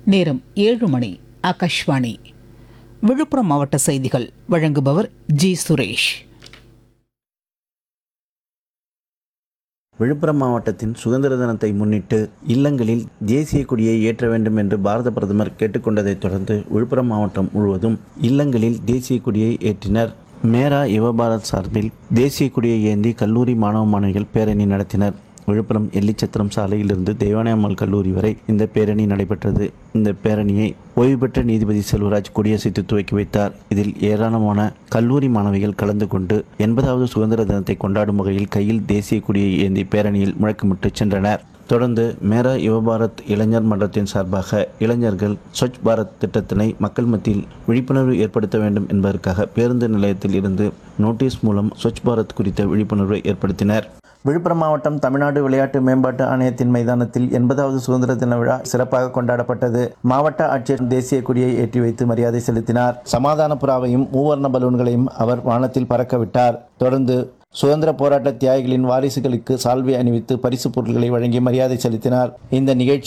நேரம் ஏழு மணி ஆகாஷ்வாணி விழுப்புரம் மாவட்ட செய்திகள் வழங்குபவர் ஜி சுரேஷ் விழுப்புரம் மாவட்டத்தின் சுதந்திர தினத்தை முன்னிட்டு இல்லங்களில் தேசிய கொடியை ஏற்ற வேண்டும் என்று பாரத பிரதமர் கேட்டுக்கொண்டதைத் தொடர்ந்து விழுப்புரம் மாவட்டம் முழுவதும் இல்லங்களில் தேசிய கொடியை ஏற்றினர் மேரா யுவபாரத் சார்பில் தேசிய கொடியை ஏந்தி கல்லூரி மாணவ மாணவிகள் பேரணி நடத்தினர் விழுப்புரம் எல்லிச்சத்திரம் சாலையிலிருந்து தெய்வானையம்மாள் கல்லூரி வரை இந்த பேரணி நடைபெற்றது இந்த பேரணியை ஓய்வு பெற்ற நீதிபதி செல்வராஜ் கொடியசைத்து துவக்கி வைத்தார் இதில் ஏராளமான கல்லூரி மாணவிகள் கலந்து கொண்டு எண்பதாவது சுதந்திர தினத்தை கொண்டாடும் வகையில் கையில் தேசிய கொடியை ஏந்தி பேரணியில் முழக்கமிட்டு சென்றனர் தொடர்ந்து மேரா யுவபாரத் இளைஞர் மன்றத்தின் சார்பாக இளைஞர்கள் ஸ்வச் பாரத் திட்டத்தினை மக்கள் மத்தியில் விழிப்புணர்வு ஏற்படுத்த வேண்டும் என்பதற்காக பேருந்து நிலையத்தில் இருந்து நோட்டீஸ் மூலம் ஸ்வச் பாரத் குறித்த விழிப்புணர்வை ஏற்படுத்தினர் விழுப்புரம் மாவட்டம் தமிழ்நாடு விளையாட்டு மேம்பாட்டு ஆணையத்தின் மைதானத்தில் எண்பதாவது சுதந்திர தின விழா சிறப்பாக கொண்டாடப்பட்டது மாவட்ட ஆட்சியர் தேசிய கொடியை ஏற்றி வைத்து மரியாதை செலுத்தினார் சமாதான புறாவையும் மூவர்ண பலூன்களையும் அவர் வானத்தில் பறக்க விட்டார் தொடர்ந்து சுதந்திர போராட்ட தியாகிகளின் வாரிசுகளுக்கு சால்வை அணிவித்து பரிசு பொருட்களை வழங்கி மரியாதை செலுத்தினார் இந்த நிகழ்ச்சி